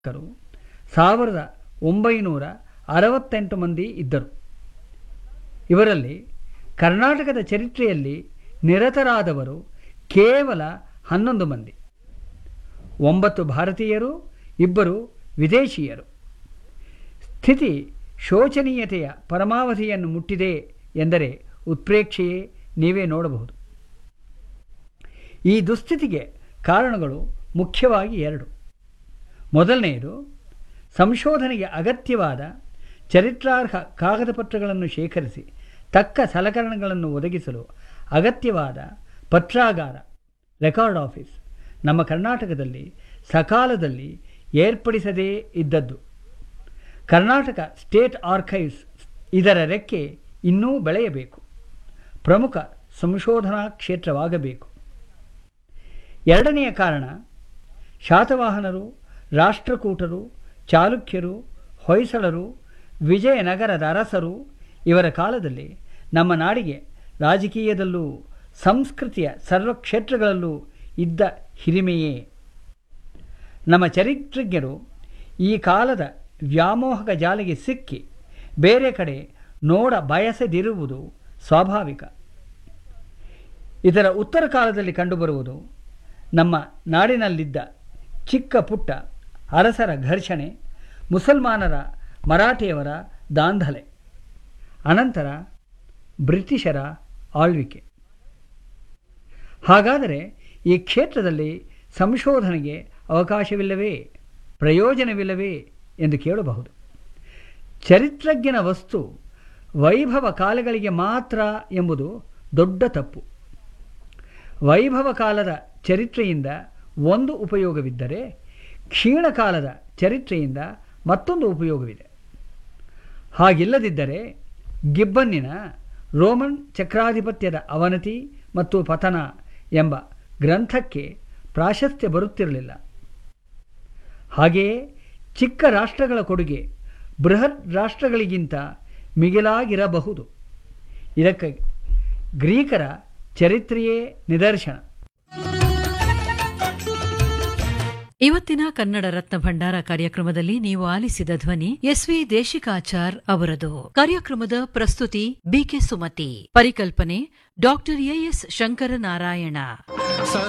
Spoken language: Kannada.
ಕರು ಸಾವಿರದ ಒಂಬೈನೂರ ಅರವತ್ತೆಂಟು ಮಂದಿ ಇದ್ದರು ಇವರಲ್ಲಿ ಕರ್ನಾಟಕದ ಚರಿತ್ರೆಯಲ್ಲಿ ನಿರತರಾದವರು ಕೇವಲ ಹನ್ನೊಂದು ಮಂದಿ ಒಂಬತ್ತು ಭಾರತೀಯರು ಇಬ್ಬರು ವಿದೇಶೀಯರು ಸ್ಥಿತಿ ಶೋಚನೀಯತೆಯ ಪರಮಾವಧಿಯನ್ನು ಮುಟ್ಟಿದೆ ಎಂದರೆ ಉತ್ಪ್ರೇಕ್ಷೆಯೇ ನೀವೇ ನೋಡಬಹುದು ಈ ದುಸ್ಥಿತಿಗೆ ಕಾರಣಗಳು ಮುಖ್ಯವಾಗಿ ಎರಡು ಮೊದಲನೆಯದು ಸಂಶೋಧನೆಗೆ ಅಗತ್ಯವಾದ ಚರಿತ್ರಾರ್ಹ ಕಾಗದಪತ್ರಗಳನ್ನು ಶೇಖರಿಸಿ ತಕ್ಕ ಸಲಕರಣೆಗಳನ್ನು ಒದಗಿಸಲು ಅಗತ್ಯವಾದ ಪತ್ರಾಗಾರ ರೆಕಾರ್ಡ್ ಆಫೀಸ್ ನಮ್ಮ ಕರ್ನಾಟಕದಲ್ಲಿ ಸಕಾಲದಲ್ಲಿ ಏರ್ಪಡಿಸದೇ ಇದ್ದದ್ದು ಕರ್ನಾಟಕ ಸ್ಟೇಟ್ ಆರ್ಕೈವ್ಸ್ ಇದರ ರೆಕ್ಕೆ ಇನ್ನೂ ಬೆಳೆಯಬೇಕು ಪ್ರಮುಖ ಸಂಶೋಧನಾ ಕ್ಷೇತ್ರವಾಗಬೇಕು ಎರಡನೆಯ ಕಾರಣ ಶಾತವಾಹನರು ರಾಷ್ಟ್ರಕೂಟರು ಚಾಲುಕ್ಯರು ಹೊಯ್ಸಳರು ವಿಜಯನಗರದ ಅರಸರು ಇವರ ಕಾಲದಲ್ಲಿ ನಮ್ಮ ನಾಡಿಗೆ ರಾಜಕೀಯದಲ್ಲೂ ಸಂಸ್ಕೃತಿಯ ಸರ್ವ ಕ್ಷೇತ್ರಗಳಲ್ಲೂ ಇದ್ದ ಹಿರಿಮೆಯೇ ನಮ್ಮ ಚರಿತ್ರಜ್ಞರು ಈ ಕಾಲದ ವ್ಯಾಮೋಹಕ ಜಾಲಿಗೆ ಸಿಕ್ಕಿ ಬೇರೆ ಕಡೆ ನೋಡ ಬಯಸದಿರುವುದು ಸ್ವಾಭಾವಿಕ ಇದರ ಉತ್ತರ ಕಾಲದಲ್ಲಿ ಕಂಡುಬರುವುದು ನಮ್ಮ ನಾಡಿನಲ್ಲಿದ್ದ ಚಿಕ್ಕ ಪುಟ್ಟ ಅರಸರ ಘರ್ಷಣೆ ಮುಸಲ್ಮಾನರ ಮರಾಠಿಯವರ ದಾಂಧಲೆ ಅನಂತರ ಬ್ರಿಟಿಷರ ಆಳ್ವಿಕೆ ಹಾಗಾದರೆ ಈ ಕ್ಷೇತ್ರದಲ್ಲಿ ಸಂಶೋಧನೆಗೆ ಅವಕಾಶವಿಲ್ಲವೇ ಪ್ರಯೋಜನವಿಲ್ಲವೇ ಎಂದು ಕೇಳಬಹುದು ಚರಿತ್ರಜ್ಞನ ವಸ್ತು ವೈಭವ ಕಾಲಗಳಿಗೆ ಮಾತ್ರ ಎಂಬುದು ದೊಡ್ಡ ತಪ್ಪು ವೈಭವ ಕಾಲದ ಚರಿತ್ರೆಯಿಂದ ಒಂದು ಉಪಯೋಗವಿದ್ದರೆ ಕ್ಷೀಣಕಾಲದ ಚರಿತ್ರೆಯಿಂದ ಮತ್ತೊಂದು ಉಪಯೋಗವಿದೆ ಹಾಗಿಲ್ಲದಿದ್ದರೆ ಗಿಬ್ಬನ್ನಿನ ರೋಮನ್ ಚಕ್ರಾಧಿಪತ್ಯದ ಅವನತಿ ಮತ್ತು ಪತನ ಎಂಬ ಗ್ರಂಥಕ್ಕೆ ಪ್ರಾಶಸ್ತ್ಯ ಬರುತ್ತಿರಲಿಲ್ಲ ಹಾಗೆಯೇ ಚಿಕ್ಕ ರಾಷ್ಟ್ರಗಳ ಕೊಡುಗೆ ಬೃಹತ್ ರಾಷ್ಟ್ರಗಳಿಗಿಂತ ಮಿಗಿಲಾಗಿರಬಹುದು ಇದಕ್ಕೆ ಗ್ರೀಕರ ಚರಿತ್ರೆಯೇ ನಿದರ್ಶನ ಇವತ್ತಿನ ಕನ್ನಡ ರತ್ನ ಭಂಡಾರ ಕಾರ್ಯಕ್ರಮದಲ್ಲಿ ನೀವು ಆಲಿಸಿದ ಧ್ವನಿ ಎಸ್ವಿ ದೇಶಿಕಾಚಾರ್ ಅವರದು ಕಾರ್ಯಕ್ರಮದ ಪ್ರಸ್ತುತಿ ಬಿಕೆ ಸುಮತಿ ಪರಿಕಲ್ಪನೆ ಡಾಕ್ಟರ್ ಎಎಸ್ ಶಂಕರನಾರಾಯಣ